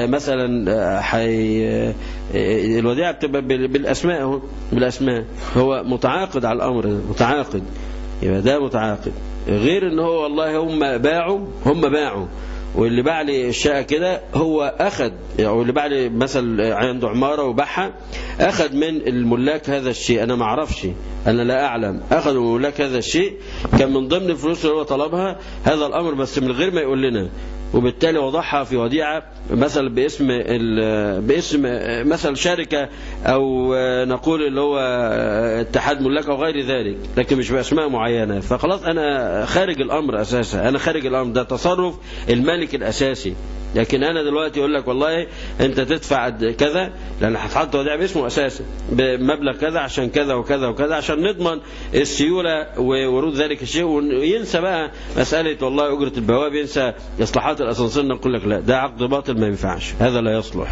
مثلا حي الوديعة بتبقى بالأسماء اهو بالأسماء هو متعاقد على الأمر ده متعاقد يبقى ده متعاقد غير ان هو والله هم باعوا هم باعوا واللي باع لي الشقه كده هو اخذ يعني واللي باع لي مثلا عنده عماره وباعها اخذ من الملاك هذا الشيء انا ما اعرفش انا لا اعلم اخذ من الملاك هذا الشيء كان من ضمن الفلوس اللي هو طلبها هذا الامر بس من غير ما يقول لنا وبالتالي وضعها في وديعة مثلا باسم باسم مثلا شركة أو نقول اللي هو اتحاد ملاك أو غير ذلك لكن مش بأسماء معينة فخلاص أنا خارج الأمر أساسا أنا خارج الأمر ده تصرف الملك الأساسي لكن أنا دلوقتي أقول لك والله أنت تدفع كذا لأن هتحط وديعة باسمه أساسا بمبلغ كذا عشان كذا وكذا وكذا عشان نضمن السيولة وورود ذلك الشيء وينسى بقى مسألة والله أجرة البواب ينسى إصلاحات الأسانسير نقول لك لا ده عقد باطل ما ينفعش هذا لا يصلح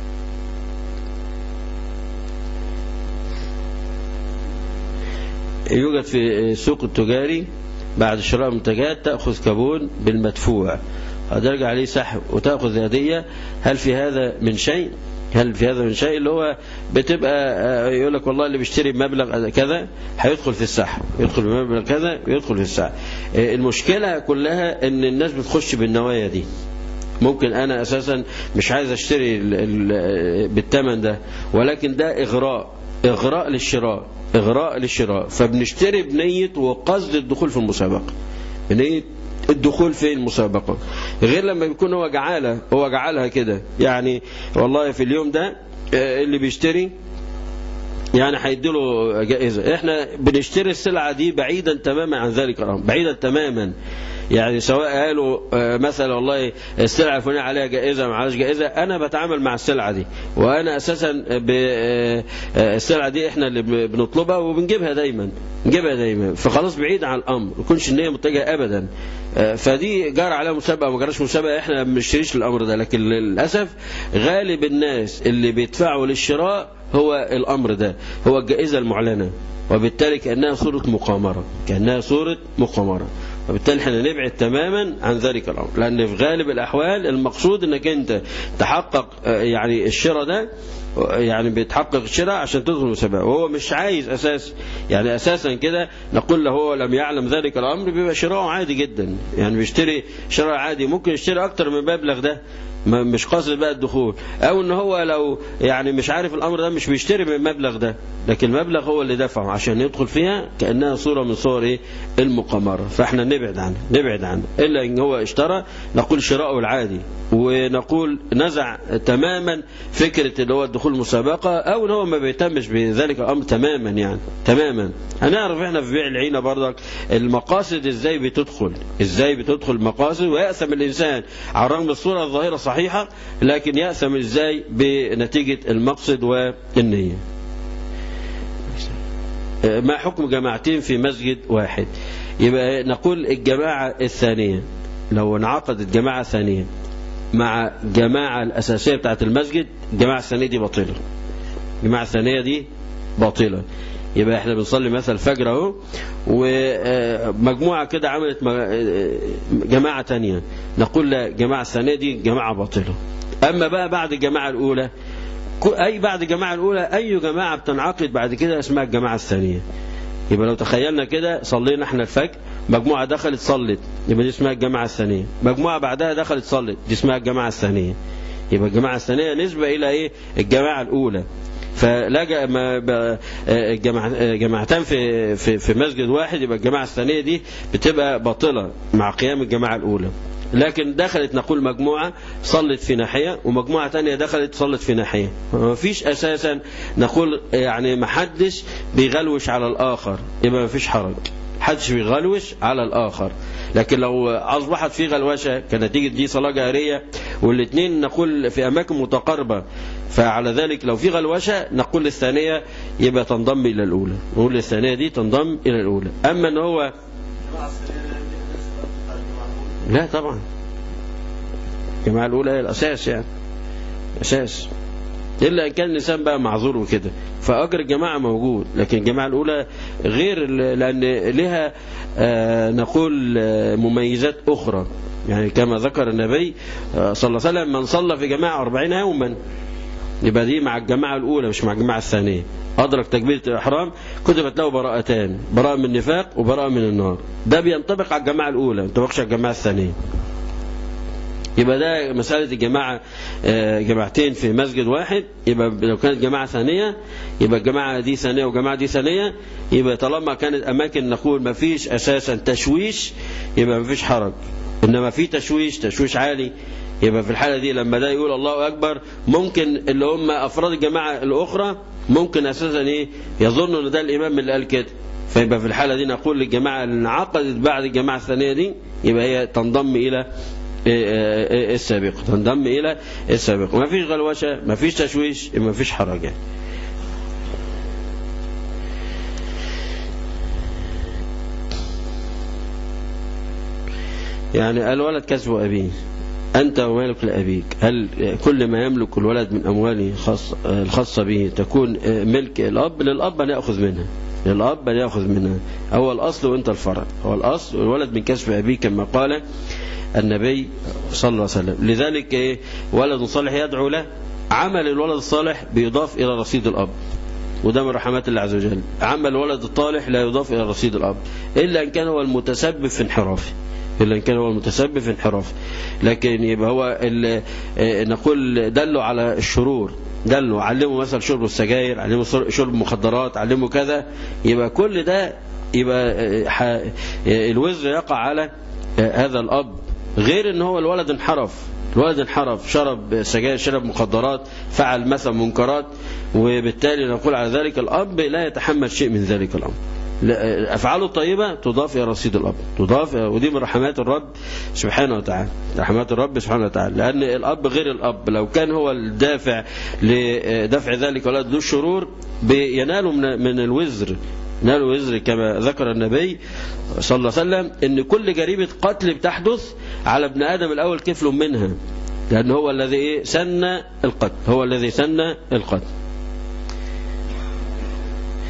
يوجد في السوق التجاري بعد شراء منتجات تأخذ كابون بالمدفوع هترجع عليه سحب وتأخذ هدية هل في هذا من شيء هل في هذا من شيء اللي هو بتبقى يقول لك والله اللي بيشتري بمبلغ كذا هيدخل في السحب يدخل بمبلغ كذا يدخل في السحب المشكلة كلها ان الناس بتخش بالنوايا دي ممكن انا اساسا مش عايز اشتري بالثمن ده ولكن ده اغراء اغراء للشراء اغراء للشراء فبنشتري بنية وقصد الدخول في المسابقة بنية الدخول في المسابقة غير لما يكون هو جعالة هو جعلها كده يعني والله في اليوم ده اللي بيشتري يعني هيديله جائزة احنا بنشتري السلعة دي بعيدا تماما عن ذلك الأمر بعيدا تماما يعني سواء قالوا مثلا والله السلعة الفلانية عليها جائزة ما عليهاش جائزة أنا بتعامل مع السلعة دي وأنا أساسا السلعة دي احنا اللي بنطلبها وبنجيبها دايما نجيبها دايما فخلاص بعيد عن الأمر ما يكونش النية متجهة أبدا فدي جار عليها مسابقة ما جراش مسابقة احنا ما بنشتريش الأمر ده لكن للأسف غالب الناس اللي بيدفعوا للشراء هو الأمر ده هو الجائزة المعلنة وبالتالي كأنها صورة مقامرة كأنها صورة مقامرة وبالتالي احنا نبعد تماما عن ذلك الأمر لأن في غالب الأحوال المقصود أنك أنت تحقق يعني الشراء ده يعني بيتحقق الشراء عشان تدخل المسابقة وهو مش عايز أساس يعني أساسا كده نقول له هو لم يعلم ذلك الأمر بيبقى شراءه عادي جدا يعني بيشتري شراء عادي ممكن يشتري أكتر من المبلغ ده مش قاصد بقى الدخول او ان هو لو يعني مش عارف الامر ده مش بيشتري من المبلغ ده لكن المبلغ هو اللي دفعه عشان يدخل فيها كانها صوره من صور ايه المقامره فاحنا نبعد عنه نبعد عنه الا ان هو اشترى نقول شراءه العادي ونقول نزع تماما فكره اللي هو الدخول المسابقه او ان هو ما بيهتمش بذلك الامر تماما يعني تماما هنعرف احنا في بيع العينه برضك المقاصد ازاي بتدخل ازاي بتدخل المقاصد ويأسم الانسان على الرغم الصوره الظاهره صحيحه لكن يأسم ازاي بنتيجه المقصد والنيه ما حكم جماعتين في مسجد واحد يبقى نقول الجماعة الثانية لو انعقدت جماعة ثانية مع جماعة الأساسية بتاعت المسجد الجماعة الثانية دي باطلة الجماعة الثانية دي باطلة يبقى احنا بنصلي مثلا الفجر اهو ومجموعة كده عملت جماعة تانية نقول لا جماعة الثانية دي جماعة باطلة أما بقى بعد الجماعة الأولى أي بعد الجماعة الأولى أي جماعة بتنعقد بعد كده اسمها الجماعة الثانية يبقى لو تخيلنا كده صلينا احنا الفجر مجموعة دخلت صلت يبقى دي اسمها الجماعة الثانية مجموعة بعدها دخلت صلت دي اسمها الجماعة الثانية يبقى الجماعة الثانية نسبة إلى إيه الجماعة الأولى فلا جماعة جماعتان في في في مسجد واحد يبقى الجماعة الثانية دي بتبقى باطلة مع قيام الجماعة الأولى لكن دخلت نقول مجموعة صلت في ناحية ومجموعة تانية دخلت صلت في ناحية ما فيش أساسا نقول يعني ما حدش بيغلوش على الآخر يبقى ما فيش حرج حدش بيغلوش على الآخر لكن لو أصبحت في غلوشة كنتيجة دي صلاة جارية والاثنين نقول في أماكن متقاربة فعلى ذلك لو في غلوشة نقول الثانية يبقى تنضم إلى الأولى نقول الثانية دي تنضم إلى الأولى أما أن هو لا طبعا الجماعة الأولى هي الأساس يعني أساس إلا إن كان الإنسان بقى معذور وكده فأجر الجماعة موجود لكن الجماعة الأولى غير لأن لها آه نقول آه مميزات أخرى يعني كما ذكر النبي آه صلى الله عليه وسلم من صلى في جماعة أربعين يوما يبقى دي مع الجماعة الأولى مش مع الجماعة الثانية أدرك تكبيرة الإحرام كتبت له براءتان براءة من النفاق وبراءة من النار ده بينطبق على الجماعة الأولى ما ينطبقش على الجماعة الثانية يبقى ده مسألة الجماعة جماعتين في مسجد واحد يبقى لو كانت جماعة ثانية يبقى الجماعة دي ثانية وجماعة دي ثانية يبقى طالما كانت أماكن نقول ما فيش أساسا تشويش يبقى ما فيش حرج إنما في تشويش تشويش عالي يبقى في الحالة دي لما ده يقول الله أكبر ممكن اللي هم أفراد الجماعة الأخرى ممكن أساسا إيه يظنوا إن ده الإمام اللي قال كده فيبقى في الحالة دي نقول للجماعة اللي انعقدت بعد الجماعة الثانية دي يبقى هي تنضم إلى السابق تنضم إلى السابق ما فيش غلوشة ما فيش تشويش ما فيش حرج يعني. يعني الولد كسب أبيه أنت ومالك لأبيك هل كل ما يملك الولد من أمواله خاص الخاصة به تكون ملك الأب للأب أن يأخذ منها للأب أن يأخذ منها هو الأصل وأنت الفرع هو الأصل الولد من كسب أبيه كما قال النبي صلى الله عليه وسلم لذلك إيه ولد صالح يدعو له عمل الولد الصالح بيضاف إلى رصيد الأب وده من رحمات الله عز وجل عمل الولد الطالح لا يضاف إلى رصيد الأب إلا إن كان هو المتسبب في انحرافه إلا إن كان هو المتسبب في انحرافه لكن يبقى هو نقول دله على الشرور دله علمه مثلا شرب السجاير علمه شرب مخدرات علمه كذا يبقى كل ده يبقى الوزر يقع على هذا الأب غير ان هو الولد انحرف الولد انحرف شرب سجاير شرب مخدرات فعل مثلا منكرات وبالتالي نقول على ذلك الأب لا يتحمل شيء من ذلك الأمر أفعاله الطيبة تضاف إلى رصيد الأب تضاف ودي من رحمات الرب سبحانه وتعالى رحمات الرب سبحانه وتعالى لأن الأب غير الأب لو كان هو الدافع لدفع ذلك الولد ذو الشرور بيناله من, من الوزر نال وزر كما ذكر النبي صلى الله عليه وسلم ان كل جريمة قتل بتحدث على ابن آدم الأول كفل منها لأن هو الذي إيه سن القتل هو الذي سن القتل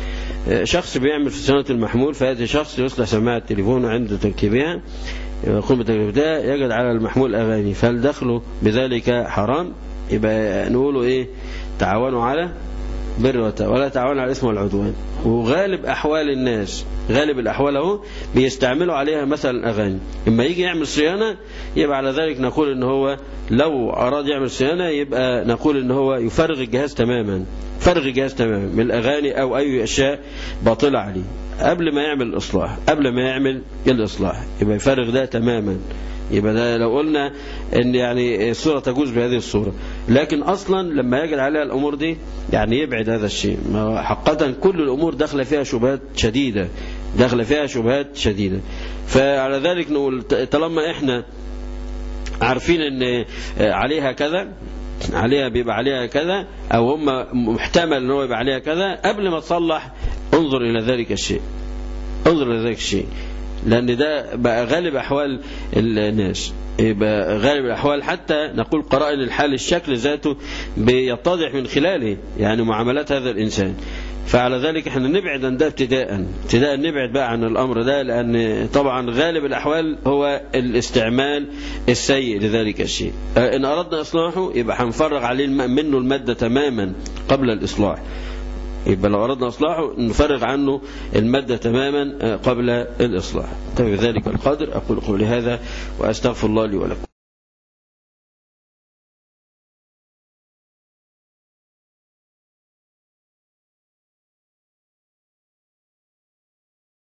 شخص بيعمل في صيانة المحمول فهذا شخص يصلح سماعة التليفون عند تركيبها يقوم بتركيبها يجد على المحمول أغاني فهل دخله بذلك حرام يبقى نقوله إيه تعاونوا على بر وتقوى ولا تعاونوا على الإثم والعدوان وغالب أحوال الناس غالب الأحوال اهو بيستعملوا عليها مثلا أغاني إما يجي يعمل صيانة يبقى على ذلك نقول إن هو لو أراد يعمل صيانة يبقى نقول إن هو يفرغ الجهاز تماما فرغ الجهاز تماما من الأغاني أو أي أشياء باطلة عليه قبل ما يعمل الإصلاح قبل ما يعمل الإصلاح يبقى يفرغ ده تماما يبقى ده لو قلنا ان يعني الصورة تجوز بهذه الصورة لكن اصلا لما يجد عليها الامور دي يعني يبعد هذا الشيء حقا كل الامور داخله فيها شبهات شديدة داخله فيها شبهات شديدة فعلى ذلك نقول طالما احنا عارفين ان عليها كذا عليها بيبقى عليها كذا او هم محتمل ان هو يبقى عليها كذا قبل ما تصلح انظر الى ذلك الشيء انظر الى ذلك الشيء لأن ده بقى غالب أحوال الناس يبقى غالب الأحوال حتى نقول قرائن الحال الشكل ذاته بيتضح من خلاله يعني معاملات هذا الإنسان فعلى ذلك احنا نبعد عن ده ابتداء ابتداء نبعد بقى عن الأمر ده لأن طبعا غالب الأحوال هو الاستعمال السيء لذلك الشيء إن أردنا إصلاحه يبقى هنفرغ عليه منه المادة تماما قبل الإصلاح يبقى لو أردنا إصلاحه نفرغ عنه المادة تماما قبل الإصلاح طيب ذلك القدر أقول قولي هذا وأستغفر الله لي ولكم